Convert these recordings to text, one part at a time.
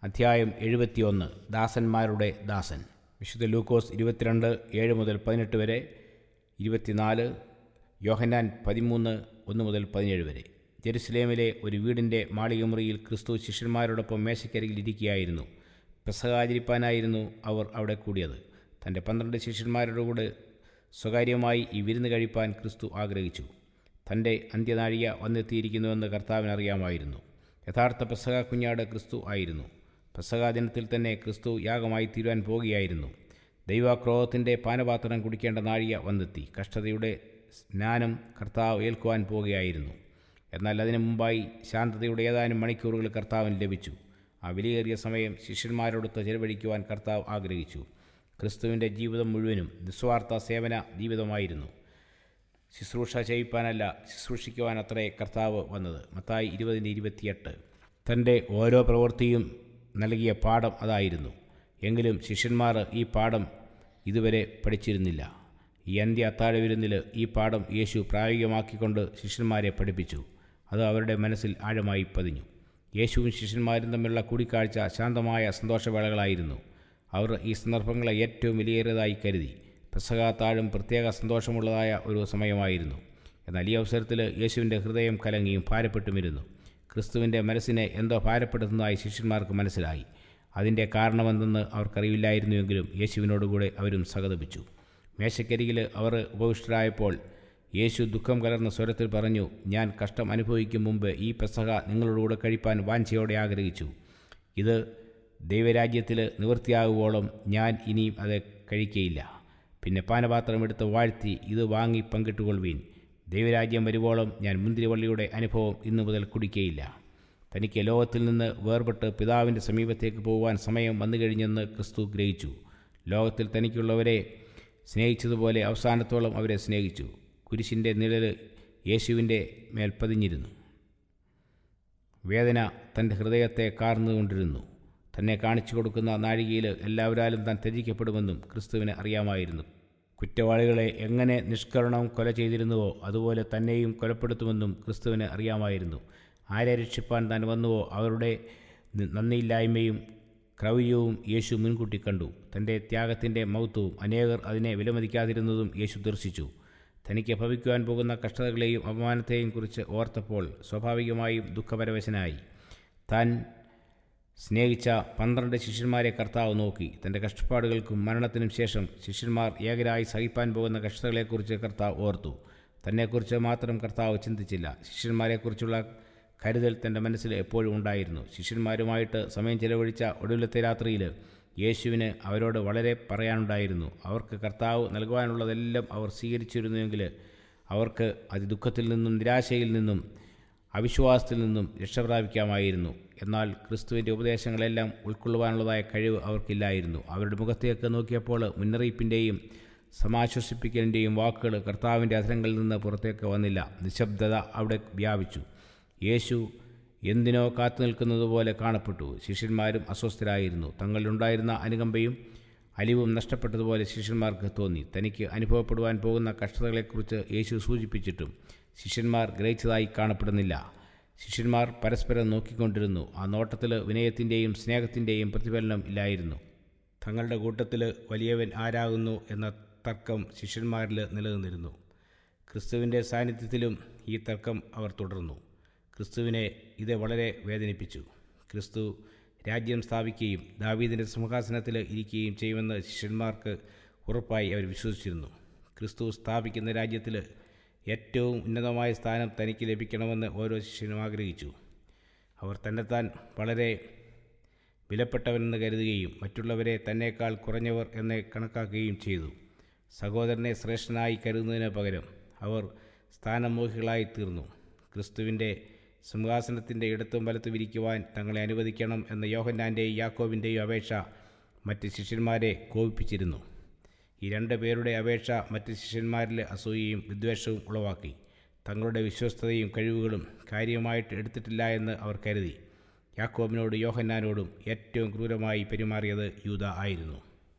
അധ്യായം എഴുപത്തിയൊന്ന് ദാസന്മാരുടെ ദാസൻ വിശുദ്ധ ലൂക്കോസ് ഇരുപത്തിരണ്ട് ഏഴ് മുതൽ പതിനെട്ട് വരെ ഇരുപത്തിനാല് യോഹന്നാൻ പതിമൂന്ന് ഒന്ന് മുതൽ പതിനേഴ് വരെ ജെറുസലേമിലെ ഒരു വീടിൻ്റെ മാളികമുറിയിൽ ക്രിസ്തു ശിഷ്യന്മാരോടൊപ്പം മേശക്കരികിൽ ഇരിക്കുകയായിരുന്നു പെസകാചരിപ്പാനായിരുന്നു അവർ അവിടെ കൂടിയത് തൻ്റെ പന്ത്രണ്ട് ശിഷ്യന്മാരുടെ കൂടെ സ്വകാര്യമായി ഈ വിരുന്ന് കഴിപ്പാൻ ക്രിസ്തു ആഗ്രഹിച്ചു തൻ്റെ അന്ത്യനാഴിക വന്നെത്തിയിരിക്കുന്നുവെന്ന് കർത്താവിന് അറിയാമായിരുന്നു യഥാർത്ഥ പെസക കുഞ്ഞാട് ക്രിസ്തു ആയിരുന്നു പെസക ദിനത്തിൽ തന്നെ ക്രിസ്തു യാഗമായി തീരുവാൻ പോകുകയായിരുന്നു ദൈവാക്രോധത്തിൻ്റെ പാനപാത്രം കുടിക്കേണ്ട നാഴിക വന്നെത്തി കഷ്ടതയുടെ സ്നാനം കർത്താവ് ഏൽക്കുവാൻ പോകുകയായിരുന്നു എന്നാൽ അതിനു മുമ്പായി ശാന്തതയുടെ ഏതാനും മണിക്കൂറുകൾ കർത്താവിന് ലഭിച്ചു ആ വിലയേറിയ സമയം ശിഷ്യന്മാരോടൊത്ത് ചെലവഴിക്കുവാൻ കർത്താവ് ആഗ്രഹിച്ചു ക്രിസ്തുവിൻ്റെ ജീവിതം മുഴുവനും നിസ്വാർത്ഥ സേവന ജീവിതമായിരുന്നു ശുശ്രൂഷ ചെയ്യിപ്പാനല്ല ശുശ്രൂഷിക്കുവാൻ അത്രേ കർത്താവ് വന്നത് മത്തായി ഇരുപതിൻ്റെ ഇരുപത്തിയെട്ട് തൻ്റെ ഓരോ പ്രവൃത്തിയും നൽകിയ പാഠം അതായിരുന്നു എങ്കിലും ശിഷ്യന്മാർ ഈ പാഠം ഇതുവരെ പഠിച്ചിരുന്നില്ല ഈ അന്ത്യ അത്താഴ വിരുന്നിൽ ഈ പാഠം യേശു പ്രായോഗികമാക്കിക്കൊണ്ട് ശിഷ്യന്മാരെ പഠിപ്പിച്ചു അത് അവരുടെ മനസ്സിൽ ആഴമായി പതിഞ്ഞു യേശുവും ശിഷ്യന്മാരും തമ്മിലുള്ള കൂടിക്കാഴ്ച ശാന്തമായ സന്തോഷവേളകളായിരുന്നു അവർ ഈ സന്ദർഭങ്ങളെ ഏറ്റവും വിലയേറിയതായി കരുതി പെസകാത്താഴും പ്രത്യേക സന്തോഷമുള്ളതായ ഒരു സമയമായിരുന്നു എന്നാൽ ഈ അവസരത്തിൽ യേശുവിൻ്റെ ഹൃദയം കലങ്ങിയും ഭാരപ്പെട്ടുമിരുന്നു ക്രിസ്തുവിൻ്റെ മനസ്സിനെ എന്തോ ഭാരപ്പെടുത്തുന്നതായി ശിഷ്യന്മാർക്ക് മനസ്സിലായി അതിൻ്റെ കാരണമെന്തെന്ന് അവർക്കറിയില്ലായിരുന്നുവെങ്കിലും യേശുവിനോടുകൂടെ അവരും സഹതപിച്ചു മേശക്കരികിൽ അവർ ഉപവിഷ്ടരായപ്പോൾ യേശു ദുഃഖം കലർന്ന സ്വരത്തിൽ പറഞ്ഞു ഞാൻ കഷ്ടം അനുഭവിക്കും മുമ്പ് ഈ പെസക നിങ്ങളോടുകൂടെ കഴിപ്പാൻ വാഞ്ചയോടെ ആഗ്രഹിച്ചു ഇത് ദൈവരാജ്യത്തിൽ നിവൃത്തിയാകുവോളം ഞാൻ ഇനിയും അത് കഴിക്കയില്ല പിന്നെ പാനപാത്രം എടുത്ത് വാഴ്ത്തി ഇത് വാങ്ങി പങ്കിട്ടുകൊള്ളുവീൻ ദൈവരാജ്യം വരുവോളം ഞാൻ മുന്തിരിവള്ളിയുടെ അനുഭവം ഇന്നു മുതൽ കുടിക്കയില്ല തനിക്ക് ലോകത്തിൽ നിന്ന് വേർപെട്ട് പിതാവിൻ്റെ സമീപത്തേക്ക് പോകുവാൻ സമയം വന്നു കഴിഞ്ഞെന്ന് ക്രിസ്തു ഗ്രഹിച്ചു ലോകത്തിൽ തനിക്കുള്ളവരെ സ്നേഹിച്ചതുപോലെ അവസാനത്തോളം അവരെ സ്നേഹിച്ചു കുരിശിൻ്റെ നിഴൽ യേശുവിൻ്റെ മേൽ പതിഞ്ഞിരുന്നു വേദന തൻ്റെ ഹൃദയത്തെ കാർന്നുകൊണ്ടിരുന്നു തന്നെ കാണിച്ചു കൊടുക്കുന്ന നാഴികയിൽ എല്ലാവരാലും താൻ ത്യജിക്കപ്പെടുമെന്നും ക്രിസ്തുവിന് അറിയാമായിരുന്നു കുറ്റവാളികളെ എങ്ങനെ നിഷ്കരണം കൊല ചെയ്തിരുന്നുവോ അതുപോലെ തന്നെയും കൊലപ്പെടുത്തുമെന്നും ക്രിസ്തുവിന് അറിയാമായിരുന്നു ആരെ രക്ഷിപ്പാൻ താൻ വന്നുവോ അവരുടെ നന്ദിയില്ലായ്മയും ക്രൗര്യവും യേശു മുൻകൂട്ടി കണ്ടു തൻ്റെ ത്യാഗത്തിൻ്റെ മൗത്വവും അനേകർ അതിനെ വിലമതിക്കാതിരുന്നതും യേശു ദർശിച്ചു തനിക്ക് ഭവിക്കുവാൻ പോകുന്ന കഷ്ടതകളെയും അപമാനത്തെയും കുറിച്ച് ഓർത്തപ്പോൾ സ്വാഭാവികമായും ദുഃഖപരവശനായി താൻ സ്നേഹിച്ച പന്ത്രണ്ട് ശിഷ്യന്മാരെ കർത്താവ് നോക്കി തൻ്റെ കഷ്ടപ്പാടുകൾക്കും മരണത്തിനും ശേഷം ശിഷ്യന്മാർ ഏകരായി സഹിപ്പാൻ പോകുന്ന കഷ്ടതകളെക്കുറിച്ച് കർത്താവ് ഓർത്തു തന്നെക്കുറിച്ച് മാത്രം കർത്താവ് ചിന്തിച്ചില്ല ശിഷ്യന്മാരെക്കുറിച്ചുള്ള കരുതൽ തൻ്റെ മനസ്സിൽ എപ്പോഴും ഉണ്ടായിരുന്നു ശിഷ്യന്മാരുമായിട്ട് സമയം ചെലവഴിച്ച ഒടുവിലത്തെ രാത്രിയിൽ യേശുവിന് അവരോട് വളരെ പറയാനുണ്ടായിരുന്നു അവർക്ക് കർത്താവ് നൽകുവാനുള്ളതെല്ലാം അവർ സ്വീകരിച്ചിരുന്നുവെങ്കിൽ അവർക്ക് അതിദുഃഖത്തിൽ നിന്നും നിരാശയിൽ നിന്നും അവിശ്വാസത്തിൽ നിന്നും രക്ഷപ്രാപിക്കാമായിരുന്നു എന്നാൽ ക്രിസ്തുവിൻ്റെ ഉപദേശങ്ങളെല്ലാം ഉൾക്കൊള്ളുവാനുള്ളതായ കഴിവ് അവർക്കില്ലായിരുന്നു അവരുടെ മുഖത്തേക്ക് നോക്കിയപ്പോൾ മുന്നറിയിപ്പിൻ്റെയും സമാശ്വസിപ്പിക്കലിൻ്റെയും വാക്കുകൾ കർത്താവിൻ്റെ അധരങ്ങളിൽ നിന്ന് പുറത്തേക്ക് വന്നില്ല നിശബ്ദത അവിടെ വ്യാപിച്ചു യേശു എന്തിനോ കാത്തു നിൽക്കുന്നത് പോലെ കാണപ്പെട്ടു ശിഷ്യന്മാരും അസ്വസ്ഥരായിരുന്നു തങ്ങളിലുണ്ടായിരുന്ന അനുകമ്പയും അലിവും നഷ്ടപ്പെട്ടതുപോലെ ശിഷ്യന്മാർക്ക് തോന്നി തനിക്ക് അനുഭവപ്പെടുവാൻ പോകുന്ന കഷ്ടതകളെക്കുറിച്ച് യേശു സൂചിപ്പിച്ചിട്ടും ശിഷ്യന്മാർ ഗ്രഹിച്ചതായി കാണപ്പെടുന്നില്ല ശിഷ്യന്മാർ പരസ്പരം നോക്കിക്കൊണ്ടിരുന്നു ആ നോട്ടത്തിൽ വിനയത്തിൻ്റെയും സ്നേഹത്തിൻ്റെയും പ്രതിഫലനം ഇല്ലായിരുന്നു തങ്ങളുടെ കൂട്ടത്തിൽ വലിയവൻ ആരാകുന്നു എന്ന തർക്കം ശിഷ്യന്മാരിൽ നിലനിന്നിരുന്നു ക്രിസ്തുവിൻ്റെ സാന്നിധ്യത്തിലും ഈ തർക്കം അവർ തുടർന്നു ക്രിസ്തുവിനെ ഇത് വളരെ വേദനിപ്പിച്ചു ക്രിസ്തു രാജ്യം സ്ഥാപിക്കുകയും ദാവീദിൻ്റെ സിംഹാസനത്തിൽ ഇരിക്കുകയും ചെയ്യുമെന്ന് ശിഷ്യന്മാർക്ക് ഉറപ്പായി അവർ വിശ്വസിച്ചിരുന്നു ക്രിസ്തു സ്ഥാപിക്കുന്ന രാജ്യത്തിൽ ഏറ്റവും ഉന്നതമായ സ്ഥാനം തനിക്ക് ലഭിക്കണമെന്ന് ഓരോ ശിഷ്യനും ആഗ്രഹിച്ചു അവർ തന്നെത്താൻ വളരെ വിലപ്പെട്ടവനെന്ന് കരുതുകയും മറ്റുള്ളവരെ തന്നേക്കാൾ കുറഞ്ഞവർ എന്ന് കണക്കാക്കുകയും ചെയ്തു സഹോദരനെ ശ്രേഷ്ഠനായി കരുതുന്നതിന് പകരം അവർ സ്ഥാനമോഹികളായി തീർന്നു ക്രിസ്തുവിൻ്റെ സിംഹാസനത്തിൻ്റെ ഇടത്തും വലത്തും ഇരിക്കുവാൻ തങ്ങളെ അനുവദിക്കണം എന്ന യോഹന്നാൻ്റെയും യാക്കോബിൻ്റെയും അപേക്ഷ മറ്റ് ശിഷ്യന്മാരെ കോപിപ്പിച്ചിരുന്നു ഈ രണ്ട് പേരുടെ അപേക്ഷ മറ്റ് ശിഷ്യന്മാരിൽ അസൂയയും വിദ്വേഷവും ഉളവാക്കി തങ്ങളുടെ വിശ്വസ്തതയും കഴിവുകളും കാര്യമായിട്ട് എടുത്തിട്ടില്ല എന്ന് അവർ കരുതി യാക്കോബിനോട് യോഹന്നാനോടും ഏറ്റവും ക്രൂരമായി പെരുമാറിയത് യൂത ആയിരുന്നു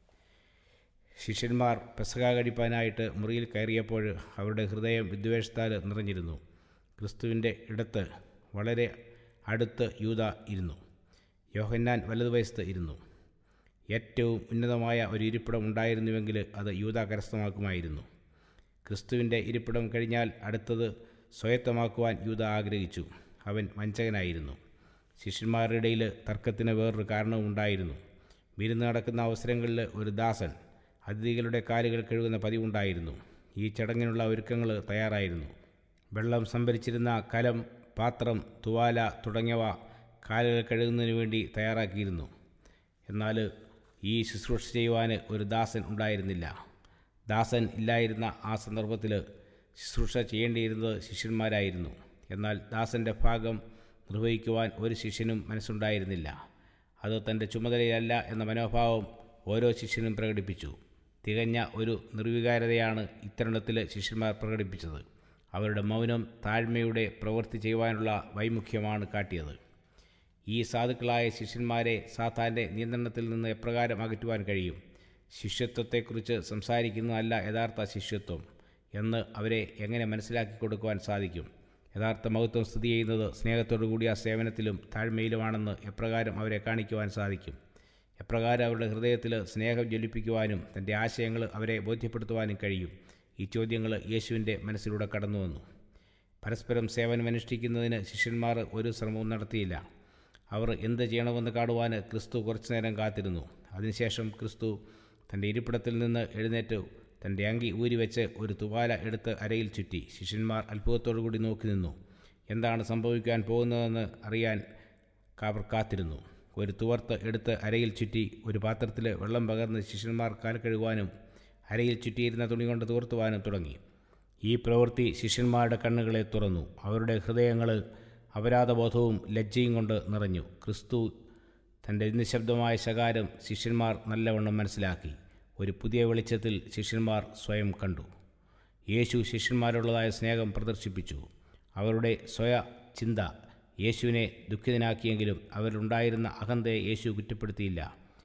ശിഷ്യന്മാർ പെസക കഴിപ്പാനായിട്ട് മുറിയിൽ കയറിയപ്പോൾ അവരുടെ ഹൃദയം വിദ്വേഷത്താൽ നിറഞ്ഞിരുന്നു ക്രിസ്തുവിൻ്റെ ഇടത്ത് വളരെ അടുത്ത് യൂത ഇരുന്നു യോഹന്നാൻ വലതുവശത്ത് ഇരുന്നു ഏറ്റവും ഉന്നതമായ ഒരു ഇരിപ്പിടം ഉണ്ടായിരുന്നുവെങ്കിൽ അത് യൂത കരസ്ഥമാക്കുമായിരുന്നു ക്രിസ്തുവിൻ്റെ ഇരിപ്പിടം കഴിഞ്ഞാൽ അടുത്തത് സ്വായത്തമാക്കുവാൻ യൂത ആഗ്രഹിച്ചു അവൻ വഞ്ചകനായിരുന്നു ശിഷ്യന്മാരുടെ ഇടയിൽ തർക്കത്തിന് വേറൊരു കാരണവും ഉണ്ടായിരുന്നു വിരുന്ന് നടക്കുന്ന അവസരങ്ങളിൽ ഒരു ദാസൻ അതിഥികളുടെ കാലുകൾ കഴുകുന്ന പതിവുണ്ടായിരുന്നു ഈ ചടങ്ങിനുള്ള ഒരുക്കങ്ങൾ തയ്യാറായിരുന്നു വെള്ളം സംഭരിച്ചിരുന്ന കലം പാത്രം തുവാല തുടങ്ങിയവ കാലുകൾ കഴുകുന്നതിന് വേണ്ടി തയ്യാറാക്കിയിരുന്നു എന്നാൽ ഈ ശുശ്രൂഷ ചെയ്യുവാൻ ഒരു ദാസൻ ഉണ്ടായിരുന്നില്ല ദാസൻ ഇല്ലായിരുന്ന ആ സന്ദർഭത്തിൽ ശുശ്രൂഷ ചെയ്യേണ്ടിയിരുന്നത് ശിഷ്യന്മാരായിരുന്നു എന്നാൽ ദാസൻ്റെ ഭാഗം നിർവഹിക്കുവാൻ ഒരു ശിഷ്യനും മനസ്സുണ്ടായിരുന്നില്ല അത് തൻ്റെ ചുമതലയല്ല എന്ന മനോഭാവം ഓരോ ശിഷ്യനും പ്രകടിപ്പിച്ചു തികഞ്ഞ ഒരു നിർവികാരതയാണ് ഇത്തരുണത്തിൽ ശിഷ്യന്മാർ പ്രകടിപ്പിച്ചത് അവരുടെ മൗനം താഴ്മയുടെ പ്രവൃത്തി ചെയ്യുവാനുള്ള വൈമുഖ്യമാണ് കാട്ടിയത് ഈ സാധുക്കളായ ശിഷ്യന്മാരെ സാത്താൻ്റെ നിയന്ത്രണത്തിൽ നിന്ന് എപ്രകാരം അകറ്റുവാൻ കഴിയും ശിഷ്യത്വത്തെക്കുറിച്ച് സംസാരിക്കുന്നതല്ല യഥാർത്ഥ ശിഷ്യത്വം എന്ന് അവരെ എങ്ങനെ മനസ്സിലാക്കി കൊടുക്കുവാൻ സാധിക്കും യഥാർത്ഥ മഹത്വം സ്ഥിതി ചെയ്യുന്നത് സ്നേഹത്തോടു കൂടിയ സേവനത്തിലും താഴ്മയിലുമാണെന്ന് എപ്രകാരം അവരെ കാണിക്കുവാൻ സാധിക്കും എപ്രകാരം അവരുടെ ഹൃദയത്തിൽ സ്നേഹം ജ്വലിപ്പിക്കുവാനും തൻ്റെ ആശയങ്ങൾ അവരെ ബോധ്യപ്പെടുത്തുവാനും കഴിയും ഈ ചോദ്യങ്ങൾ യേശുവിൻ്റെ മനസ്സിലൂടെ കടന്നു വന്നു പരസ്പരം സേവനമനുഷ്ഠിക്കുന്നതിന് ശിഷ്യന്മാർ ഒരു ശ്രമവും നടത്തിയില്ല അവർ എന്ത് ചെയ്യണമെന്ന് കാണുവാൻ ക്രിസ്തു കുറച്ചു നേരം കാത്തിരുന്നു അതിനുശേഷം ക്രിസ്തു തൻ്റെ ഇരിപ്പിടത്തിൽ നിന്ന് എഴുന്നേറ്റ് തൻ്റെ അങ്കി ഊരിവെച്ച് ഒരു തുവാല എടുത്ത് അരയിൽ ചുറ്റി ശിഷ്യന്മാർ അത്ഭുതത്തോടു കൂടി നോക്കി നിന്നു എന്താണ് സംഭവിക്കാൻ പോകുന്നതെന്ന് അറിയാൻ അവർ കാത്തിരുന്നു ഒരു തുവർത്ത് എടുത്ത് അരയിൽ ചുറ്റി ഒരു പാത്രത്തിൽ വെള്ളം പകർന്ന് ശിഷ്യന്മാർ കാൽ കഴുകുവാനും അരയിൽ ചുറ്റിയിരുന്ന തുണി കൊണ്ട് തുവർത്തുവാനും തുടങ്ങി ഈ പ്രവൃത്തി ശിഷ്യന്മാരുടെ കണ്ണുകളെ തുറന്നു അവരുടെ ഹൃദയങ്ങൾ അപരാധബോധവും ലജ്ജയും കൊണ്ട് നിറഞ്ഞു ക്രിസ്തു തൻ്റെ നിശബ്ദമായ ശകാരം ശിഷ്യന്മാർ നല്ലവണ്ണം മനസ്സിലാക്കി ഒരു പുതിയ വെളിച്ചത്തിൽ ശിഷ്യന്മാർ സ്വയം കണ്ടു യേശു ശിഷ്യന്മാരുള്ളതായ സ്നേഹം പ്രദർശിപ്പിച്ചു അവരുടെ സ്വയ ചിന്ത യേശുവിനെ ദുഃഖിതനാക്കിയെങ്കിലും അവരിലുണ്ടായിരുന്ന അഹന്തയെ യേശു കുറ്റപ്പെടുത്തിയില്ല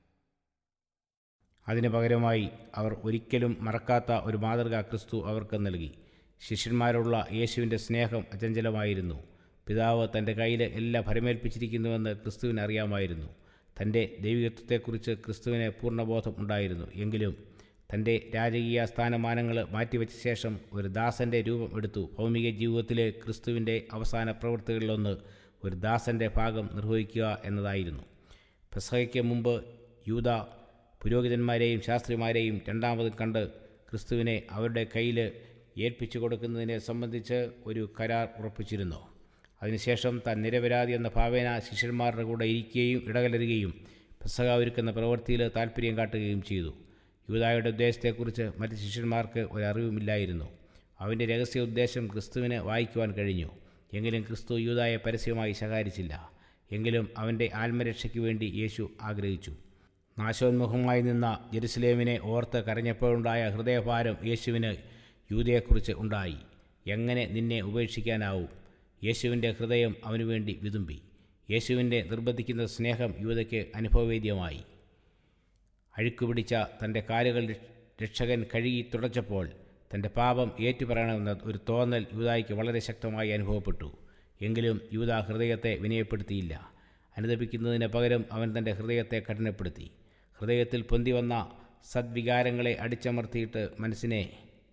അതിന് പകരമായി അവർ ഒരിക്കലും മറക്കാത്ത ഒരു മാതൃക ക്രിസ്തു അവർക്ക് നൽകി ശിഷ്യന്മാരുള്ള യേശുവിൻ്റെ സ്നേഹം അചഞ്ചലമായിരുന്നു പിതാവ് തൻ്റെ കയ്യിൽ എല്ലാം ഫലമേൽപ്പിച്ചിരിക്കുന്നുവെന്ന് ക്രിസ്തുവിന് അറിയാമായിരുന്നു തൻ്റെ ദൈവികത്വത്തെക്കുറിച്ച് ക്രിസ്തുവിന് പൂർണ്ണബോധം ഉണ്ടായിരുന്നു എങ്കിലും തൻ്റെ രാജകീയ സ്ഥാനമാനങ്ങൾ മാറ്റിവെച്ച ശേഷം ഒരു ദാസൻ്റെ രൂപം എടുത്തു ഭൗമിക ജീവിതത്തിലെ ക്രിസ്തുവിൻ്റെ അവസാന പ്രവൃത്തികളിലൊന്ന് ഒരു ദാസൻ്റെ ഭാഗം നിർവഹിക്കുക എന്നതായിരുന്നു പെസഹയ്ക്ക് മുമ്പ് യൂത പുരോഹിതന്മാരെയും ശാസ്ത്രിമാരെയും രണ്ടാമതും കണ്ട് ക്രിസ്തുവിനെ അവരുടെ കയ്യിൽ ഏൽപ്പിച്ചു കൊടുക്കുന്നതിനെ സംബന്ധിച്ച് ഒരു കരാർ ഉറപ്പിച്ചിരുന്നു അതിനുശേഷം താൻ നിരപരാധി എന്ന ഭാവേന ശിഷ്യന്മാരുടെ കൂടെ ഇരിക്കുകയും ഇടകലരുകയും പെസക ഒരുക്കുന്ന പ്രവൃത്തിയിൽ താല്പര്യം കാട്ടുകയും ചെയ്തു യൂതായുടെ ഉദ്ദേശത്തെക്കുറിച്ച് മറ്റ് ശിഷ്യന്മാർക്ക് ഒരറിവുമില്ലായിരുന്നു അവൻ്റെ രഹസ്യ ഉദ്ദേശം ക്രിസ്തുവിന് വായിക്കുവാൻ കഴിഞ്ഞു എങ്കിലും ക്രിസ്തു യൂതായെ പരസ്യമായി ശകാരിച്ചില്ല എങ്കിലും അവൻ്റെ ആത്മരക്ഷയ്ക്ക് വേണ്ടി യേശു ആഗ്രഹിച്ചു നാശോന്മുഖമായി നിന്ന ജെറുസലേമിനെ ഓർത്ത് കരഞ്ഞപ്പോഴുണ്ടായ ഹൃദയഭാരം യേശുവിന് യൂതയെക്കുറിച്ച് ഉണ്ടായി എങ്ങനെ നിന്നെ ഉപേക്ഷിക്കാനാവും യേശുവിൻ്റെ ഹൃദയം അവനു വേണ്ടി വിതുമ്പി യേശുവിൻ്റെ നിർബന്ധിക്കുന്ന സ്നേഹം യൂതയ്ക്ക് അനുഭവവേദ്യമായി അഴുക്കുപിടിച്ച തൻ്റെ കാലുകൾ രക്ഷകൻ കഴുകി തുടച്ചപ്പോൾ തൻ്റെ പാപം ഏറ്റുപറയണമെന്ന ഒരു തോന്നൽ യൂതായ്ക്ക് വളരെ ശക്തമായി അനുഭവപ്പെട്ടു എങ്കിലും യൂത ഹൃദയത്തെ വിനയപ്പെടുത്തിയില്ല അനുദപിക്കുന്നതിന് പകരം അവൻ തൻ്റെ ഹൃദയത്തെ കഠിനപ്പെടുത്തി ഹൃദയത്തിൽ പൊന്തി വന്ന സദ്വികാരങ്ങളെ അടിച്ചമർത്തിയിട്ട് മനസ്സിനെ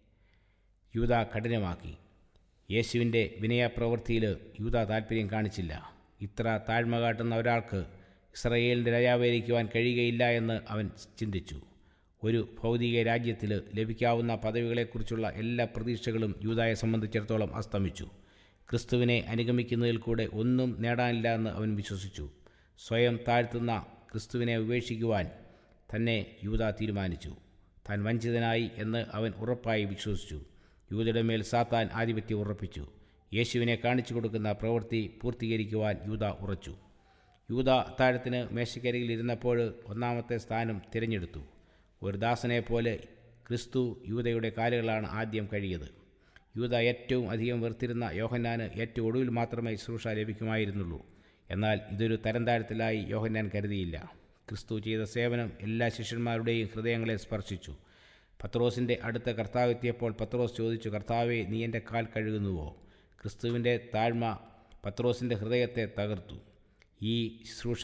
യൂത കഠിനമാക്കി യേശുവിൻ്റെ വിനയപ്രവൃത്തിയിൽ യൂത താല്പര്യം കാണിച്ചില്ല ഇത്ര താഴ്മ കാട്ടുന്ന ഒരാൾക്ക് ഇസ്രയേലിൻ്റെ രാജാവായിരിക്കുവാൻ കഴിയുകയില്ല എന്ന് അവൻ ചിന്തിച്ചു ഒരു ഭൗതിക രാജ്യത്തിൽ ലഭിക്കാവുന്ന പദവികളെക്കുറിച്ചുള്ള എല്ലാ പ്രതീക്ഷകളും യൂതായെ സംബന്ധിച്ചിടത്തോളം അസ്തമിച്ചു ക്രിസ്തുവിനെ അനുഗമിക്കുന്നതിൽ കൂടെ ഒന്നും നേടാനില്ല എന്ന് അവൻ വിശ്വസിച്ചു സ്വയം താഴ്ത്തുന്ന ക്രിസ്തുവിനെ ഉപേക്ഷിക്കുവാൻ തന്നെ യൂത തീരുമാനിച്ചു താൻ വഞ്ചിതനായി എന്ന് അവൻ ഉറപ്പായി വിശ്വസിച്ചു യൂതയുടെ മേൽ സാത്താൻ ആധിപത്യം ഉറപ്പിച്ചു യേശുവിനെ കാണിച്ചു കൊടുക്കുന്ന പ്രവൃത്തി പൂർത്തീകരിക്കുവാൻ യൂത ഉറച്ചു യൂത അത്താഴത്തിന് മേശക്കരികിൽ ഇരുന്നപ്പോൾ ഒന്നാമത്തെ സ്ഥാനം തിരഞ്ഞെടുത്തു ഒരു ദാസനെ പോലെ ക്രിസ്തു യൂതയുടെ കാലുകളാണ് ആദ്യം കഴിയത് യൂത ഏറ്റവും അധികം വെറുത്തിരുന്ന യോഹന്നാന് ഏറ്റവും ഒടുവിൽ മാത്രമേ ശുശ്രൂഷ ലഭിക്കുമായിരുന്നുള്ളൂ എന്നാൽ ഇതൊരു തരം താഴ്ത്തലായി യോഹന്നാൻ കരുതിയില്ല ക്രിസ്തു ചെയ്ത സേവനം എല്ലാ ശിഷ്യന്മാരുടെയും ഹൃദയങ്ങളെ സ്പർശിച്ചു പത്രോസിൻ്റെ അടുത്ത കർത്താവ് എത്തിയപ്പോൾ പത്രോസ് ചോദിച്ചു കർത്താവെ നീ എൻ്റെ കാൽ കഴുകുന്നുവോ ക്രിസ്തുവിൻ്റെ താഴ്മ പത്രോസിൻ്റെ ഹൃദയത്തെ തകർത്തു ഈ ശുശ്രൂഷ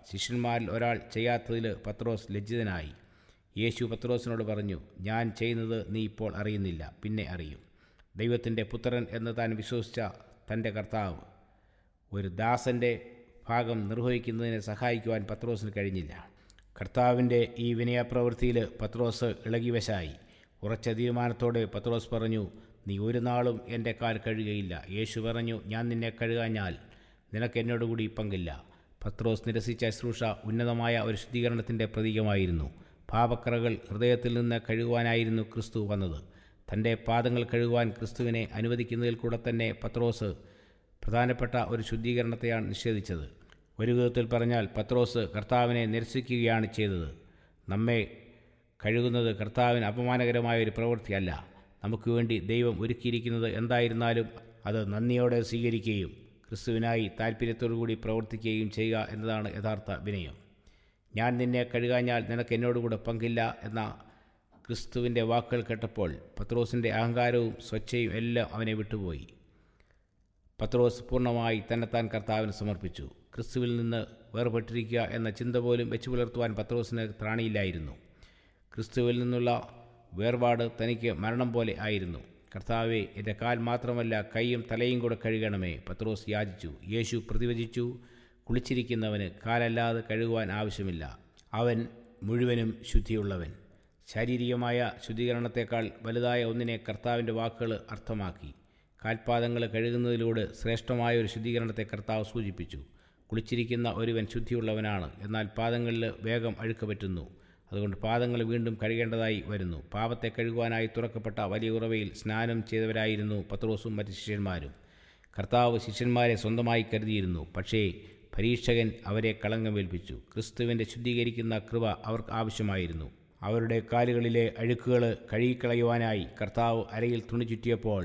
ശിഷ്യന്മാരിൽ ഒരാൾ ചെയ്യാത്തതിൽ പത്രോസ് ലജ്ജിതനായി യേശു പത്രോസിനോട് പറഞ്ഞു ഞാൻ ചെയ്യുന്നത് നീ ഇപ്പോൾ അറിയുന്നില്ല പിന്നെ അറിയും ദൈവത്തിൻ്റെ പുത്രൻ എന്ന് താൻ വിശ്വസിച്ച തൻ്റെ കർത്താവ് ഒരു ദാസൻ്റെ ഭാഗം നിർവഹിക്കുന്നതിനെ സഹായിക്കുവാൻ പത്രോസിന് കഴിഞ്ഞില്ല കർത്താവിൻ്റെ ഈ വിനയപ്രവൃത്തിയിൽ പത്രോസ് ഇളകിവശായി ഉറച്ച തീരുമാനത്തോടെ പത്രോസ് പറഞ്ഞു നീ ഒരു നാളും എൻ്റെ കാൽ കഴുകയില്ല യേശു പറഞ്ഞു ഞാൻ നിന്നെ കഴുകാഞ്ഞാൽ നിനക്ക് എന്നോടുകൂടി പങ്കില്ല പത്രോസ് നിരസിച്ച ശുശ്രൂഷ ഉന്നതമായ ഒരു ശുദ്ധീകരണത്തിൻ്റെ പ്രതീകമായിരുന്നു പാപക്കറകൾ ഹൃദയത്തിൽ നിന്ന് കഴുകുവാനായിരുന്നു ക്രിസ്തു വന്നത് തൻ്റെ പാദങ്ങൾ കഴുകുവാൻ ക്രിസ്തുവിനെ അനുവദിക്കുന്നതിൽ കൂടെ തന്നെ പത്രോസ് പ്രധാനപ്പെട്ട ഒരു ശുദ്ധീകരണത്തെയാണ് നിഷേധിച്ചത് ഒരു വിധത്തിൽ പറഞ്ഞാൽ പത്രോസ് കർത്താവിനെ നിരസിക്കുകയാണ് ചെയ്തത് നമ്മെ കഴുകുന്നത് കർത്താവിന് അപമാനകരമായ ഒരു പ്രവൃത്തിയല്ല നമുക്ക് വേണ്ടി ദൈവം ഒരുക്കിയിരിക്കുന്നത് എന്തായിരുന്നാലും അത് നന്ദിയോടെ സ്വീകരിക്കുകയും ക്രിസ്തുവിനായി താല്പര്യത്തോടുകൂടി പ്രവർത്തിക്കുകയും ചെയ്യുക എന്നതാണ് യഥാർത്ഥ വിനയം ഞാൻ നിന്നെ കഴുകാഞ്ഞാൽ നിനക്ക് എന്നോടുകൂടെ പങ്കില്ല എന്ന ക്രിസ്തുവിൻ്റെ വാക്കുകൾ കേട്ടപ്പോൾ പത്രോസിൻ്റെ അഹങ്കാരവും സ്വച്ഛയും എല്ലാം അവനെ വിട്ടുപോയി പത്രോസ് പൂർണ്ണമായി തന്നെത്താൻ കർത്താവിന് സമർപ്പിച്ചു ക്രിസ്തുവിൽ നിന്ന് വേർപെട്ടിരിക്കുക എന്ന ചിന്ത പോലും വെച്ചു പുലർത്തുവാൻ പത്രോസിന് ത്രാണിയില്ലായിരുന്നു ക്രിസ്തുവിൽ നിന്നുള്ള വേർപാട് തനിക്ക് മരണം പോലെ ആയിരുന്നു കർത്താവെ എൻ്റെ കാൽ മാത്രമല്ല കൈയും തലയും കൂടെ കഴുകണമേ പത്രോസ് യാചിച്ചു യേശു പ്രതിവചിച്ചു കുളിച്ചിരിക്കുന്നവന് കാലല്ലാതെ കഴുകുവാൻ ആവശ്യമില്ല അവൻ മുഴുവനും ശുദ്ധിയുള്ളവൻ ശാരീരികമായ ശുദ്ധീകരണത്തെക്കാൾ വലുതായ ഒന്നിനെ കർത്താവിൻ്റെ വാക്കുകൾ അർത്ഥമാക്കി കാൽപാദങ്ങൾ കഴുകുന്നതിലൂടെ ശ്രേഷ്ഠമായ ഒരു ശുദ്ധീകരണത്തെ കർത്താവ് സൂചിപ്പിച്ചു കുളിച്ചിരിക്കുന്ന ഒരുവൻ ശുദ്ധിയുള്ളവനാണ് എന്നാൽ പാദങ്ങളിൽ വേഗം അഴുക്ക് പറ്റുന്നു അതുകൊണ്ട് പാദങ്ങൾ വീണ്ടും കഴുകേണ്ടതായി വരുന്നു പാപത്തെ കഴുകുവാനായി തുറക്കപ്പെട്ട വലിയ ഉറവയിൽ സ്നാനം ചെയ്തവരായിരുന്നു പത്രോസും മറ്റ് ശിഷ്യന്മാരും കർത്താവ് ശിഷ്യന്മാരെ സ്വന്തമായി കരുതിയിരുന്നു പക്ഷേ പരീക്ഷകൻ അവരെ കളങ്കമേൽപ്പിച്ചു ക്രിസ്തുവിൻ്റെ ശുദ്ധീകരിക്കുന്ന കൃപ അവർക്ക് ആവശ്യമായിരുന്നു അവരുടെ കാലുകളിലെ അഴുക്കുകൾ കഴുകിക്കളയുവാനായി കർത്താവ് അരയിൽ തുണി ചുറ്റിയപ്പോൾ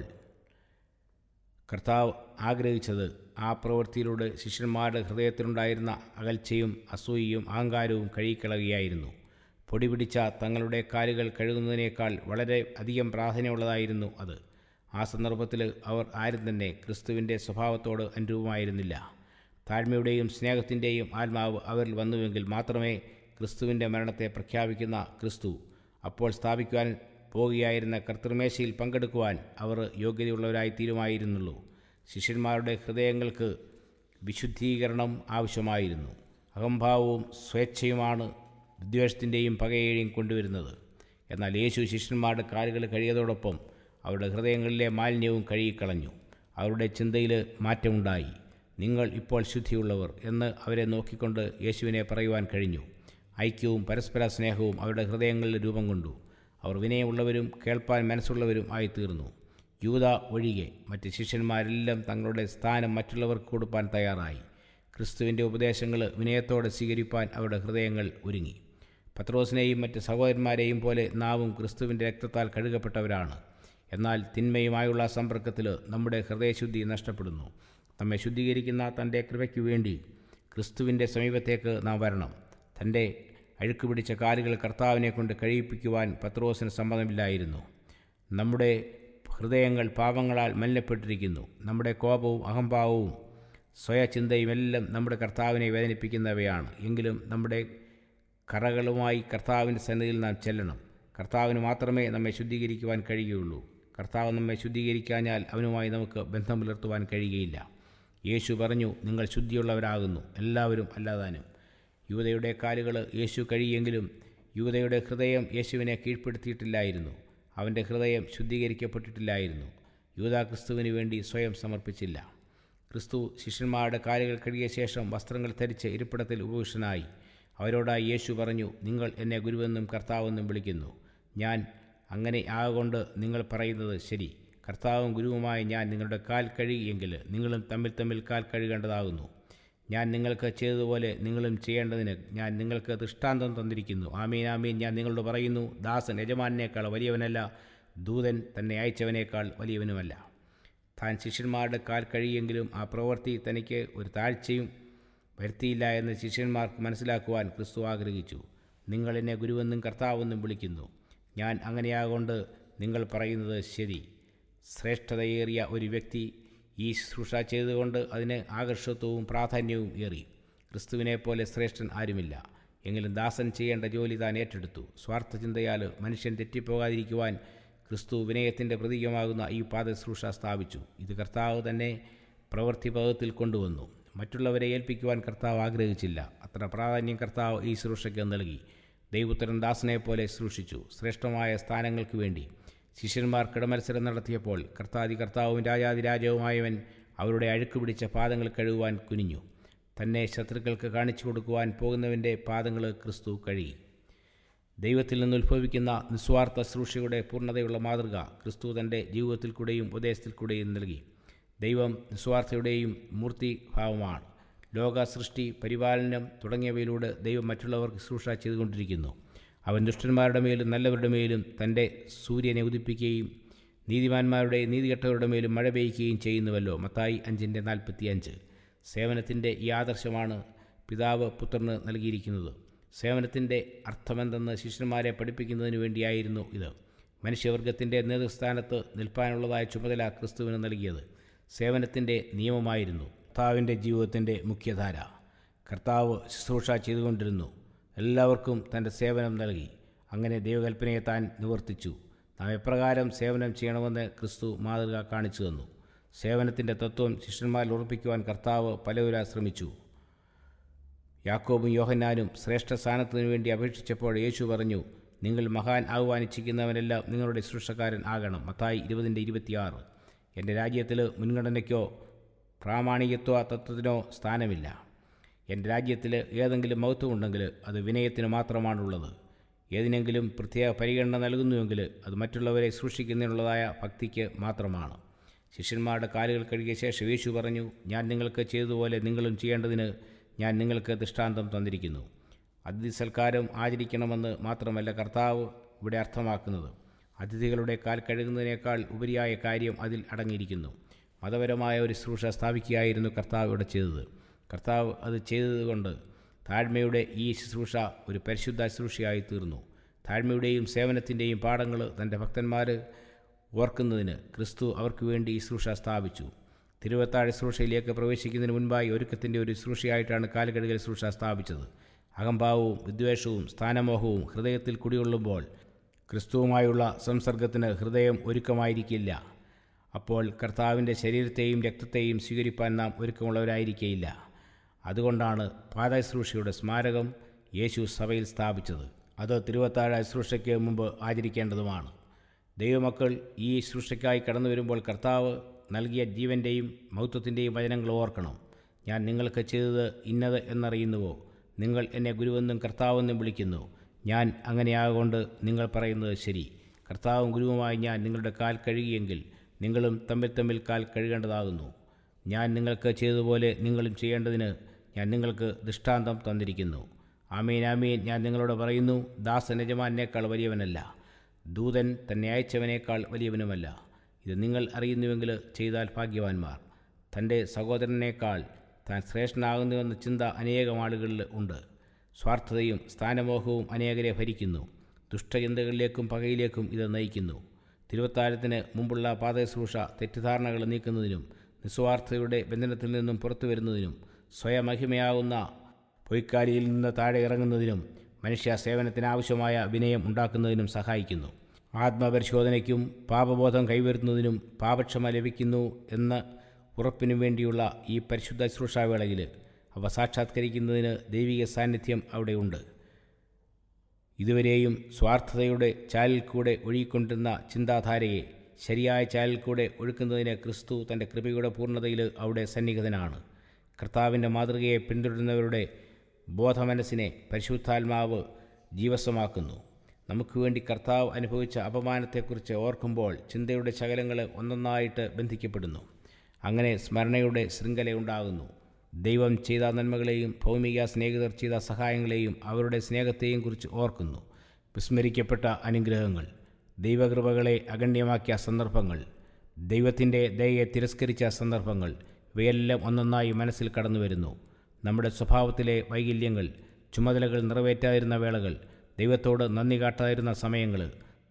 കർത്താവ് ആഗ്രഹിച്ചത് ആ പ്രവൃത്തിയിലൂടെ ശിഷ്യന്മാരുടെ ഹൃദയത്തിലുണ്ടായിരുന്ന അകൽച്ചയും അസൂയയും അഹങ്കാരവും കഴുകിക്കളയുകയായിരുന്നു പൊടി പിടിച്ച തങ്ങളുടെ കാലുകൾ കഴുകുന്നതിനേക്കാൾ വളരെ അധികം പ്രാധാന്യമുള്ളതായിരുന്നു അത് ആ സന്ദർഭത്തിൽ അവർ ആരും തന്നെ ക്രിസ്തുവിൻ്റെ സ്വഭാവത്തോട് അനുരൂപമായിരുന്നില്ല താഴ്മയുടെയും സ്നേഹത്തിൻ്റെയും ആത്മാവ് അവരിൽ വന്നുവെങ്കിൽ മാത്രമേ ക്രിസ്തുവിൻ്റെ മരണത്തെ പ്രഖ്യാപിക്കുന്ന ക്രിസ്തു അപ്പോൾ സ്ഥാപിക്കുവാൻ പോകുകയായിരുന്ന കർത്തൃമേശയിൽ പങ്കെടുക്കുവാൻ അവർ യോഗ്യതയുള്ളവരായി തീരുമായിരുന്നുള്ളൂ ശിഷ്യന്മാരുടെ ഹൃദയങ്ങൾക്ക് വിശുദ്ധീകരണം ആവശ്യമായിരുന്നു അഹംഭാവവും സ്വേച്ഛയുമാണ് വിദ്വേഷത്തിൻ്റെയും പകയെയും കൊണ്ടുവരുന്നത് എന്നാൽ യേശു ശിഷ്യന്മാരുടെ കാലുകൾ കഴിയതോടൊപ്പം അവരുടെ ഹൃദയങ്ങളിലെ മാലിന്യവും കഴുകിക്കളഞ്ഞു അവരുടെ ചിന്തയിൽ മാറ്റമുണ്ടായി നിങ്ങൾ ഇപ്പോൾ ശുദ്ധിയുള്ളവർ എന്ന് അവരെ നോക്കിക്കൊണ്ട് യേശുവിനെ പറയുവാൻ കഴിഞ്ഞു ഐക്യവും പരസ്പര സ്നേഹവും അവരുടെ ഹൃദയങ്ങളിൽ രൂപം കൊണ്ടു അവർ വിനയമുള്ളവരും കേൾപ്പാൻ മനസ്സുള്ളവരും ആയിത്തീർന്നു യൂത ഒഴികെ മറ്റ് ശിഷ്യന്മാരെല്ലാം തങ്ങളുടെ സ്ഥാനം മറ്റുള്ളവർക്ക് കൊടുപ്പാൻ തയ്യാറായി ക്രിസ്തുവിൻ്റെ ഉപദേശങ്ങൾ വിനയത്തോടെ സ്വീകരിപ്പാൻ അവരുടെ ഹൃദയങ്ങൾ ഒരുങ്ങി പത്രോസിനെയും മറ്റ് സഹോദരന്മാരെയും പോലെ നാവും ക്രിസ്തുവിൻ്റെ രക്തത്താൽ കഴുകപ്പെട്ടവരാണ് എന്നാൽ തിന്മയുമായുള്ള സമ്പർക്കത്തിൽ നമ്മുടെ ഹൃദയശുദ്ധി നഷ്ടപ്പെടുന്നു നമ്മെ ശുദ്ധീകരിക്കുന്ന തൻ്റെ കൃപയ്ക്കു വേണ്ടി ക്രിസ്തുവിൻ്റെ സമീപത്തേക്ക് നാം വരണം തൻ്റെ അഴുക്ക് പിടിച്ച കാലുകൾ കർത്താവിനെ കൊണ്ട് കഴിയിപ്പിക്കുവാൻ പത്രോസിന് സമ്മതമില്ലായിരുന്നു നമ്മുടെ ഹൃദയങ്ങൾ പാപങ്ങളാൽ മലിനപ്പെട്ടിരിക്കുന്നു നമ്മുടെ കോപവും അഹംഭാവവും സ്വയചിന്തയും എല്ലാം നമ്മുടെ കർത്താവിനെ വേദനിപ്പിക്കുന്നവയാണ് എങ്കിലും നമ്മുടെ കറകളുമായി കർത്താവിൻ്റെ സന്നിധിയിൽ നാം ചെല്ലണം കർത്താവിന് മാത്രമേ നമ്മെ ശുദ്ധീകരിക്കുവാൻ കഴിയുകയുള്ളൂ കർത്താവ് നമ്മെ ശുദ്ധീകരിക്കാഞ്ഞാൽ അവനുമായി നമുക്ക് ബന്ധം പുലർത്തുവാൻ കഴിയുകയില്ല യേശു പറഞ്ഞു നിങ്ങൾ ശുദ്ധിയുള്ളവരാകുന്നു എല്ലാവരും അല്ലാതാനും യൂതയുടെ കാലുകൾ യേശു കഴിയെങ്കിലും യൂതയുടെ ഹൃദയം യേശുവിനെ കീഴ്പ്പെടുത്തിയിട്ടില്ലായിരുന്നു അവൻ്റെ ഹൃദയം ശുദ്ധീകരിക്കപ്പെട്ടിട്ടില്ലായിരുന്നു യൂത ക്രിസ്തുവിന് വേണ്ടി സ്വയം സമർപ്പിച്ചില്ല ക്രിസ്തു ശിഷ്യന്മാരുടെ കാലുകൾ കഴുകിയ ശേഷം വസ്ത്രങ്ങൾ ധരിച്ച് ഇരിപ്പിടത്തിൽ ഉപവിഷ്ടനായി അവരോടായി യേശു പറഞ്ഞു നിങ്ങൾ എന്നെ ഗുരുവെന്നും കർത്താവെന്നും വിളിക്കുന്നു ഞാൻ അങ്ങനെ ആകൊണ്ട് നിങ്ങൾ പറയുന്നത് ശരി കർത്താവും ഗുരുവുമായി ഞാൻ നിങ്ങളുടെ കാൽ കഴുകിയെങ്കിൽ നിങ്ങളും തമ്മിൽ തമ്മിൽ കാൽ കഴുകേണ്ടതാകുന്നു ഞാൻ നിങ്ങൾക്ക് ചെയ്തതുപോലെ നിങ്ങളും ചെയ്യേണ്ടതിന് ഞാൻ നിങ്ങൾക്ക് ദൃഷ്ടാന്തം തന്നിരിക്കുന്നു ആമീൻ ആമീൻ ഞാൻ നിങ്ങളോട് പറയുന്നു ദാസൻ യജമാനേക്കാൾ വലിയവനല്ല ദൂതൻ തന്നെ അയച്ചവനേക്കാൾ വലിയവനുമല്ല താൻ ശിഷ്യന്മാരുടെ കാൽ കഴിയെങ്കിലും ആ പ്രവൃത്തി തനിക്ക് ഒരു താഴ്ചയും വരുത്തിയില്ല എന്ന് ശിഷ്യന്മാർക്ക് മനസ്സിലാക്കുവാൻ ക്രിസ്തു ആഗ്രഹിച്ചു നിങ്ങൾ എന്നെ ഗുരുവെന്നും കർത്താവെന്നും വിളിക്കുന്നു ഞാൻ അങ്ങനെയാകൊണ്ട് നിങ്ങൾ പറയുന്നത് ശരി ശ്രേഷ്ഠതയേറിയ ഒരു വ്യക്തി ഈ ശുശ്രൂഷ ചെയ്തുകൊണ്ട് അതിന് ആകർഷത്വവും പ്രാധാന്യവും ഏറി ക്രിസ്തുവിനെ പോലെ ശ്രേഷ്ഠൻ ആരുമില്ല എങ്കിലും ദാസൻ ചെയ്യേണ്ട ജോലി താൻ ഏറ്റെടുത്തു സ്വാർത്ഥ ചിന്തയാൽ മനുഷ്യൻ തെറ്റിപ്പോകാതിരിക്കുവാൻ ക്രിസ്തു വിനയത്തിൻ്റെ പ്രതീകമാകുന്ന ഈ പാദശുശ്രൂഷ സ്ഥാപിച്ചു ഇത് കർത്താവ് തന്നെ പ്രവൃത്തി പദത്തിൽ കൊണ്ടുവന്നു മറ്റുള്ളവരെ ഏൽപ്പിക്കുവാൻ കർത്താവ് ആഗ്രഹിച്ചില്ല അത്ര പ്രാധാന്യം കർത്താവ് ഈ ശുശ്രൂഷയ്ക്ക് നൽകി ദൈവപുത്രൻ ദാസനെ പോലെ ശുശ്രൂഷിച്ചു ശ്രേഷ്ഠമായ സ്ഥാനങ്ങൾക്ക് വേണ്ടി ശിഷ്യന്മാർ കിടമത്സരം നടത്തിയപ്പോൾ കർത്താതി കർത്താവും രാജാതിരാജവുമായവൻ അവരുടെ അഴുക്ക് പിടിച്ച പാദങ്ങൾ കഴുകുവാൻ കുനിഞ്ഞു തന്നെ ശത്രുക്കൾക്ക് കാണിച്ചു കൊടുക്കുവാൻ പോകുന്നവൻ്റെ പാദങ്ങൾ ക്രിസ്തു കഴുകി ദൈവത്തിൽ നിന്ന് ഉത്ഭവിക്കുന്ന നിസ്വാർത്ഥ ശുശ്രൂഷയുടെ പൂർണ്ണതയുള്ള മാതൃക ക്രിസ്തു തൻ്റെ ജീവിതത്തിൽ കൂടെയും ഉപദേശത്തിൽ കൂടെയും നൽകി ദൈവം നിസ്വാർത്ഥയുടെയും മൂർത്തിഭാവമാണ് ലോക സൃഷ്ടി പരിപാലനം തുടങ്ങിയവയിലൂടെ ദൈവം മറ്റുള്ളവർക്ക് ശുശ്രൂഷ ചെയ്തുകൊണ്ടിരിക്കുന്നു അവൻ ദുഷ്ടന്മാരുടെ മേലും നല്ലവരുടെ മേലും തൻ്റെ സൂര്യനെ ഉദിപ്പിക്കുകയും നീതിമാന്മാരുടെ നീതികെട്ടവരുടെ മേലും മഴ പെയ്യ്ക്കുകയും ചെയ്യുന്നുവല്ലോ മത്തായി അഞ്ചിൻ്റെ നാൽപ്പത്തി അഞ്ച് സേവനത്തിൻ്റെ ഈ ആദർശമാണ് പിതാവ് പുത്രന് നൽകിയിരിക്കുന്നത് സേവനത്തിൻ്റെ അർത്ഥമെന്തെന്ന് ശിഷ്യന്മാരെ പഠിപ്പിക്കുന്നതിന് വേണ്ടിയായിരുന്നു ഇത് മനുഷ്യവർഗത്തിൻ്റെ നേതൃസ്ഥാനത്ത് നിൽപ്പാനുള്ളതായ ചുമതല ക്രിസ്തുവിന് നൽകിയത് സേവനത്തിൻ്റെ നിയമമായിരുന്നു കർത്താവിൻ്റെ ജീവിതത്തിൻ്റെ മുഖ്യധാര കർത്താവ് ശുശ്രൂഷ ചെയ്തുകൊണ്ടിരുന്നു എല്ലാവർക്കും തൻ്റെ സേവനം നൽകി അങ്ങനെ ദൈവകൽപ്പനയെ താൻ നിവർത്തിച്ചു നാം എപ്രകാരം സേവനം ചെയ്യണമെന്ന് ക്രിസ്തു മാതൃക കാണിച്ചു തന്നു സേവനത്തിൻ്റെ തത്വം ശിഷ്യന്മാരിൽ ഉറപ്പിക്കുവാൻ കർത്താവ് പലവുര ശ്രമിച്ചു യാക്കോബും യോഹന്നാനും ശ്രേഷ്ഠ സ്ഥാനത്തിനു വേണ്ടി അപേക്ഷിച്ചപ്പോൾ യേശു പറഞ്ഞു നിങ്ങൾ മഹാൻ ആകുവാൻ ഇച്ഛിക്കുന്നവനെല്ലാം നിങ്ങളുടെ ശുശ്രൂഷക്കാരൻ ആകണം മത്തായി ഇരുപതിൻ്റെ ഇരുപത്തിയാറ് എൻ്റെ രാജ്യത്തിൽ മുൻഗണനയ്ക്കോ പ്രാമാണികത്വ തത്വത്തിനോ സ്ഥാനമില്ല എൻ്റെ രാജ്യത്തിൽ ഏതെങ്കിലും മഹത്വമുണ്ടെങ്കിൽ അത് വിനയത്തിന് മാത്രമാണുള്ളത് ഏതിനെങ്കിലും പ്രത്യേക പരിഗണന നൽകുന്നുവെങ്കിൽ അത് മറ്റുള്ളവരെ സൂക്ഷിക്കുന്നതിനുള്ളതായ ഭക്തിക്ക് മാത്രമാണ് ശിഷ്യന്മാരുടെ കാലുകൾ കഴുകിയ ശേഷം യേശു പറഞ്ഞു ഞാൻ നിങ്ങൾക്ക് ചെയ്തതുപോലെ നിങ്ങളും ചെയ്യേണ്ടതിന് ഞാൻ നിങ്ങൾക്ക് ദൃഷ്ടാന്തം തന്നിരിക്കുന്നു അതിഥി സൽക്കാരം ആചരിക്കണമെന്ന് മാത്രമല്ല കർത്താവ് ഇവിടെ അർത്ഥമാക്കുന്നത് അതിഥികളുടെ കാൽ കഴുകുന്നതിനേക്കാൾ ഉപരിയായ കാര്യം അതിൽ അടങ്ങിയിരിക്കുന്നു മതപരമായ ഒരു ശുശ്രൂഷ സ്ഥാപിക്കുകയായിരുന്നു കർത്താവ് ഇവിടെ ചെയ്തത് കർത്താവ് അത് ചെയ്തതുകൊണ്ട് താഴ്മയുടെ ഈ ശുശ്രൂഷ ഒരു പരിശുദ്ധ ശുശ്രൂഷയായി തീർന്നു താഴ്മയുടെയും സേവനത്തിൻ്റെയും പാഠങ്ങൾ തൻ്റെ ഭക്തന്മാർ ഓർക്കുന്നതിന് ക്രിസ്തു അവർക്ക് വേണ്ടി ഈ ശുശ്രൂഷ സ്ഥാപിച്ചു തിരുവത്താഴ് ശുശ്രൂഷയിലേക്ക് പ്രവേശിക്കുന്നതിന് മുൻപായി ഒരുക്കത്തിൻ്റെ ഒരു ശുശ്രൂഷയായിട്ടാണ് കാലുകഴുകൽ ശുശ്രൂഷ സ്ഥാപിച്ചത് അഹംഭാവവും വിദ്വേഷവും സ്ഥാനമോഹവും ഹൃദയത്തിൽ കുടികൊള്ളുമ്പോൾ ക്രിസ്തുവുമായുള്ള സംസർഗത്തിന് ഹൃദയം ഒരുക്കമായിരിക്കില്ല അപ്പോൾ കർത്താവിൻ്റെ ശരീരത്തെയും രക്തത്തെയും സ്വീകരിപ്പാൻ നാം ഒരുക്കമുള്ളവരായിരിക്കയില്ല അതുകൊണ്ടാണ് പാദശുശ്രൂഷയുടെ സ്മാരകം യേശു സഭയിൽ സ്ഥാപിച്ചത് അത് തിരുവത്താഴ ശുശ്രൂഷയ്ക്ക് മുമ്പ് ആചരിക്കേണ്ടതുമാണ് ദൈവമക്കൾ ഈ ശുശ്രൂഷയ്ക്കായി കടന്നു വരുമ്പോൾ കർത്താവ് നൽകിയ ജീവൻ്റെയും മഹത്വത്തിൻ്റെയും വചനങ്ങൾ ഓർക്കണം ഞാൻ നിങ്ങൾക്ക് ചെയ്തത് ഇന്നത് എന്നറിയുന്നുവോ നിങ്ങൾ എന്നെ ഗുരുവെന്നും കർത്താവെന്നും വിളിക്കുന്നു ഞാൻ അങ്ങനെയാകൊണ്ട് നിങ്ങൾ പറയുന്നത് ശരി കർത്താവും ഗുരുവുമായി ഞാൻ നിങ്ങളുടെ കാൽ കഴുകിയെങ്കിൽ നിങ്ങളും തമ്മിൽ തമ്മിൽ കാൽ കഴുകേണ്ടതാകുന്നു ഞാൻ നിങ്ങൾക്ക് ചെയ്തതുപോലെ നിങ്ങളും ചെയ്യേണ്ടതിന് ഞാൻ നിങ്ങൾക്ക് ദൃഷ്ടാന്തം തന്നിരിക്കുന്നു ആമീൻ ആമീൻ ഞാൻ നിങ്ങളോട് പറയുന്നു ദാസൻ യജമാനേക്കാൾ വലിയവനല്ല ദൂതൻ തന്നെ അയച്ചവനേക്കാൾ വലിയവനുമല്ല ഇത് നിങ്ങൾ അറിയുന്നുവെങ്കിൽ ചെയ്താൽ ഭാഗ്യവാന്മാർ തൻ്റെ സഹോദരനേക്കാൾ താൻ ശ്രേഷ്ഠനാകുന്നുവെന്ന ചിന്ത അനേകം ആളുകളിൽ ഉണ്ട് സ്വാർത്ഥതയും സ്ഥാനമോഹവും അനേകരെ ഭരിക്കുന്നു ദുഷ്ടചിന്തകളിലേക്കും പകയിലേക്കും ഇത് നയിക്കുന്നു തിരുവത്താഴത്തിന് മുമ്പുള്ള പാദശുശ്രൂഷ തെറ്റിദ്ധാരണകൾ നീക്കുന്നതിനും നിസ്വാർത്ഥതയുടെ ബന്ധനത്തിൽ നിന്നും പുറത്തു വരുന്നതിനും സ്വയമഹിമയാകുന്ന പൊയ്ക്കാലിയിൽ നിന്ന് താഴെ ഇറങ്ങുന്നതിനും മനുഷ്യ സേവനത്തിനാവശ്യമായ വിനയം ഉണ്ടാക്കുന്നതിനും സഹായിക്കുന്നു ആത്മപരിശോധനയ്ക്കും പാപബോധം കൈവരുന്നതിനും പാപക്ഷമ ലഭിക്കുന്നു എന്ന ഉറപ്പിനും വേണ്ടിയുള്ള ഈ പരിശുദ്ധ ശുശ്രൂഷാവേളയിൽ അവ സാക്ഷാത്കരിക്കുന്നതിന് ദൈവിക സാന്നിധ്യം അവിടെയുണ്ട് ഇതുവരെയും സ്വാർത്ഥതയുടെ ചാലിൽ കൂടെ ഒഴുകിക്കൊണ്ടിരുന്ന ചിന്താധാരയെ ശരിയായ ചാലിൽ കൂടെ ഒഴുക്കുന്നതിന് ക്രിസ്തു തൻ്റെ കൃപയുടെ പൂർണ്ണതയിൽ അവിടെ സന്നിഹിതനാണ് കർത്താവിൻ്റെ മാതൃകയെ പിന്തുടരുന്നവരുടെ ബോധമനസ്സിനെ പരിശുദ്ധാത്മാവ് ജീവസ്വമാക്കുന്നു നമുക്ക് വേണ്ടി കർത്താവ് അനുഭവിച്ച അപമാനത്തെക്കുറിച്ച് ഓർക്കുമ്പോൾ ചിന്തയുടെ ശകലങ്ങൾ ഒന്നൊന്നായിട്ട് ബന്ധിക്കപ്പെടുന്നു അങ്ങനെ സ്മരണയുടെ ശൃംഖലയുണ്ടാകുന്നു ദൈവം ചെയ്ത നന്മകളെയും ഭൗമിക സ്നേഹിതർ ചെയ്ത സഹായങ്ങളെയും അവരുടെ സ്നേഹത്തെയും കുറിച്ച് ഓർക്കുന്നു വിസ്മരിക്കപ്പെട്ട അനുഗ്രഹങ്ങൾ ദൈവകൃപകളെ അഗണ്യമാക്കിയ സന്ദർഭങ്ങൾ ദൈവത്തിൻ്റെ ദയയെ തിരസ്കരിച്ച സന്ദർഭങ്ങൾ ഇവയെല്ലാം ഒന്നൊന്നായി മനസ്സിൽ കടന്നു വരുന്നു നമ്മുടെ സ്വഭാവത്തിലെ വൈകല്യങ്ങൾ ചുമതലകൾ നിറവേറ്റാതിരുന്ന വേളകൾ ദൈവത്തോട് നന്ദി കാട്ടാതിരുന്ന സമയങ്ങൾ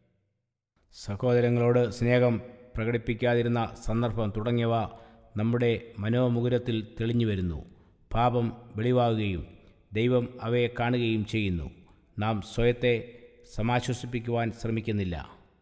സഹോദരങ്ങളോട് സ്നേഹം പ്രകടിപ്പിക്കാതിരുന്ന സന്ദർഭം തുടങ്ങിയവ നമ്മുടെ മനോമുകുരത്തിൽ തെളിഞ്ഞു വരുന്നു പാപം വെളിവാകുകയും ദൈവം അവയെ കാണുകയും ചെയ്യുന്നു നാം സ്വയത്തെ സമാശ്വസിപ്പിക്കുവാൻ ശ്രമിക്കുന്നില്ല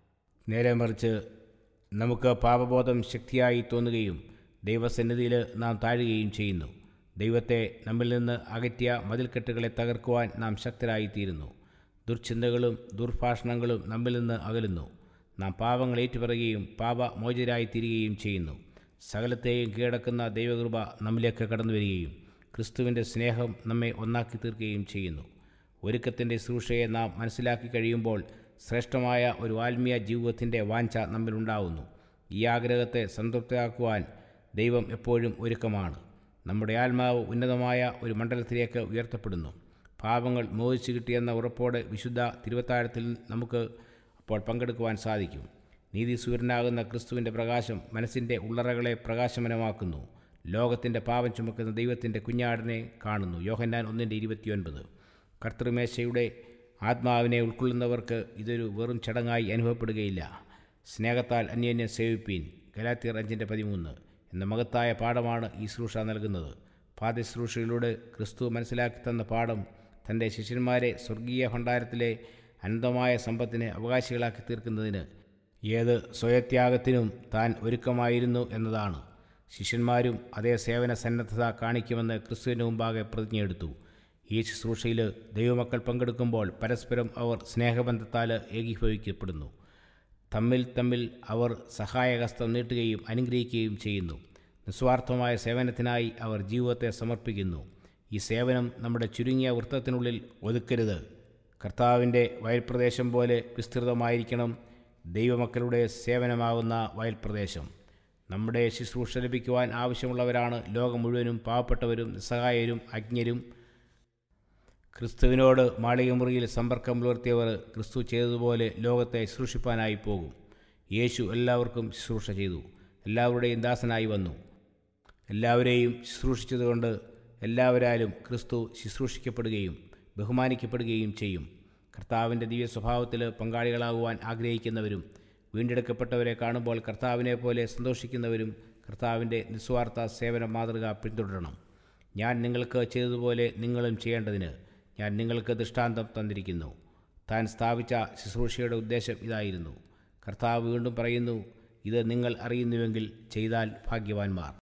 നേരെ മറിച്ച് നമുക്ക് പാപബോധം ശക്തിയായി തോന്നുകയും ദൈവസന്നിധിയിൽ നാം താഴുകയും ചെയ്യുന്നു ദൈവത്തെ നമ്മിൽ നിന്ന് അകറ്റിയ മതിൽക്കെട്ടുകളെ തകർക്കുവാൻ നാം ശക്തരായിത്തീരുന്നു ദുർചിന്തകളും ദുർഭാഷണങ്ങളും നമ്മിൽ നിന്ന് അകലുന്നു നാം പാപങ്ങൾ ഏറ്റുപറയുകയും പാപമോചരായിത്തീരുകയും ചെയ്യുന്നു സകലത്തെയും കീഴടക്കുന്ന ദൈവകൃപ നമ്മിലേക്ക് കടന്നു വരികയും ക്രിസ്തുവിൻ്റെ സ്നേഹം നമ്മെ ഒന്നാക്കി തീർക്കുകയും ചെയ്യുന്നു ഒരുക്കത്തിൻ്റെ ശുശ്രൂഷയെ നാം മനസ്സിലാക്കി കഴിയുമ്പോൾ ശ്രേഷ്ഠമായ ഒരു ആത്മീയ ജീവിതത്തിൻ്റെ വാഞ്ച നമ്മിലുണ്ടാവുന്നു ഈ ആഗ്രഹത്തെ സംതൃപ്തരാക്കുവാൻ ദൈവം എപ്പോഴും ഒരുക്കമാണ് നമ്മുടെ ആത്മാവ് ഉന്നതമായ ഒരു മണ്ഡലത്തിലേക്ക് ഉയർത്തപ്പെടുന്നു പാപങ്ങൾ മോഹിച്ചു കിട്ടിയെന്ന ഉറപ്പോടെ വിശുദ്ധ തിരുവത്താഴത്തിൽ നമുക്ക് അപ്പോൾ പങ്കെടുക്കുവാൻ സാധിക്കും നീതി സൂര്യനാകുന്ന ക്രിസ്തുവിൻ്റെ പ്രകാശം മനസ്സിൻ്റെ ഉള്ളറകളെ പ്രകാശമനമാക്കുന്നു ലോകത്തിൻ്റെ പാപം ചുമക്കുന്ന ദൈവത്തിൻ്റെ കുഞ്ഞാടിനെ കാണുന്നു യോഹന്നാൻ ഒന്നിൻ്റെ ഇരുപത്തിയൊൻപത് കർത്തൃമേശയുടെ ആത്മാവിനെ ഉൾക്കൊള്ളുന്നവർക്ക് ഇതൊരു വെറും ചടങ്ങായി അനുഭവപ്പെടുകയില്ല സ്നേഹത്താൽ അന്യോന്യം സേവിപ്പീൻ ഗലാത്തിയർ അഞ്ചിൻ്റെ പതിമൂന്ന് എന്ന മഹത്തായ പാഠമാണ് ഈ ശുശ്രൂഷ നൽകുന്നത് പാദശുശ്രൂഷയിലൂടെ ക്രിസ്തു മനസ്സിലാക്കി തന്ന പാഠം തൻ്റെ ശിഷ്യന്മാരെ സ്വർഗീയ ഭണ്ഡാരത്തിലെ അനന്തമായ സമ്പത്തിന് അവകാശികളാക്കി തീർക്കുന്നതിന് ഏത് സ്വയത്യാഗത്തിനും താൻ ഒരുക്കമായിരുന്നു എന്നതാണ് ശിഷ്യന്മാരും അതേ സേവന സന്നദ്ധത കാണിക്കുമെന്ന് ക്രിസ്തുവിന് മുമ്പാകെ പ്രതിജ്ഞയെടുത്തു ഈ ശുശ്രൂഷയിൽ ദൈവമക്കൾ പങ്കെടുക്കുമ്പോൾ പരസ്പരം അവർ സ്നേഹബന്ധത്താൽ ഏകീഭവിക്കപ്പെടുന്നു തമ്മിൽ തമ്മിൽ അവർ സഹായഹസ്തം നീട്ടുകയും അനുഗ്രഹിക്കുകയും ചെയ്യുന്നു നിസ്വാർത്ഥമായ സേവനത്തിനായി അവർ ജീവിതത്തെ സമർപ്പിക്കുന്നു ഈ സേവനം നമ്മുടെ ചുരുങ്ങിയ വൃത്തത്തിനുള്ളിൽ ഒതുക്കരുത് കർത്താവിൻ്റെ വയൽപ്രദേശം പോലെ വിസ്തൃതമായിരിക്കണം ദൈവമക്കളുടെ സേവനമാകുന്ന വയൽപ്രദേശം നമ്മുടെ ശുശ്രൂഷ ലഭിക്കുവാൻ ആവശ്യമുള്ളവരാണ് ലോകം മുഴുവനും പാവപ്പെട്ടവരും നിസ്സഹായരും അജ്ഞരും ക്രിസ്തുവിനോട് മാളികമുറിയിൽ സമ്പർക്കം പുലർത്തിയവർ ക്രിസ്തു ചെയ്തതുപോലെ ലോകത്തെ ശുശ്രൂഷിപ്പാനായി പോകും യേശു എല്ലാവർക്കും ശുശ്രൂഷ ചെയ്തു എല്ലാവരുടെയും ദാസനായി വന്നു എല്ലാവരെയും ശുശ്രൂഷിച്ചതുകൊണ്ട് എല്ലാവരാലും ക്രിസ്തു ശുശ്രൂഷിക്കപ്പെടുകയും ബഹുമാനിക്കപ്പെടുകയും ചെയ്യും കർത്താവിൻ്റെ ദിവ്യ സ്വഭാവത്തിൽ പങ്കാളികളാകുവാൻ ആഗ്രഹിക്കുന്നവരും വീണ്ടെടുക്കപ്പെട്ടവരെ കാണുമ്പോൾ കർത്താവിനെ പോലെ സന്തോഷിക്കുന്നവരും കർത്താവിൻ്റെ നിസ്വാർത്ഥ സേവന മാതൃക പിന്തുടരണം ഞാൻ നിങ്ങൾക്ക് ചെയ്തതുപോലെ നിങ്ങളും ചെയ്യേണ്ടതിന് ഞാൻ നിങ്ങൾക്ക് ദൃഷ്ടാന്തം തന്നിരിക്കുന്നു താൻ സ്ഥാപിച്ച ശുശ്രൂഷയുടെ ഉദ്ദേശം ഇതായിരുന്നു കർത്താവ് വീണ്ടും പറയുന്നു ഇത് നിങ്ങൾ അറിയുന്നുവെങ്കിൽ ചെയ്താൽ ഭാഗ്യവാന്മാർ